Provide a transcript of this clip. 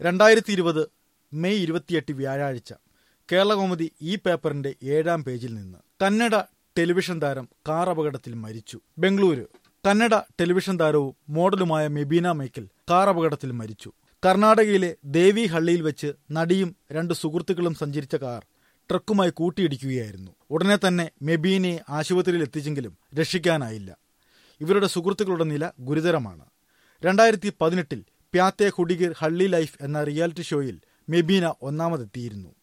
രണ്ടായിരത്തി ഇരുപത് മെയ് ഇരുപത്തിയെട്ട് വ്യാഴാഴ്ച കേരളകൗമുദി ഈ പേപ്പറിന്റെ ഏഴാം പേജിൽ നിന്ന് കന്നഡ ടെലിവിഷൻ താരം കാർ അപകടത്തിൽ മരിച്ചു ബംഗളൂരു കന്നഡ ടെലിവിഷൻ താരവും മോഡലുമായ മെബീന മൈക്കിൾ കാർ അപകടത്തിൽ മരിച്ചു കർണാടകയിലെ ദേവി ഹള്ളിയിൽ വെച്ച് നടിയും രണ്ട് സുഹൃത്തുക്കളും സഞ്ചരിച്ച കാർ ട്രക്കുമായി കൂട്ടിയിടിക്കുകയായിരുന്നു ഉടനെ തന്നെ മെബീനയെ ആശുപത്രിയിൽ എത്തിച്ചെങ്കിലും രക്ഷിക്കാനായില്ല ഇവരുടെ സുഹൃത്തുക്കളുടെ നില ഗുരുതരമാണ് രണ്ടായിരത്തി പതിനെട്ടിൽ പ്യാത്തെ ഹുഡിഗിർ ഹള്ളി ലൈഫ് എന്ന റിയാലിറ്റി ഷോയിൽ മെബീന ഒന്നാമതെത്തിയിരുന്നു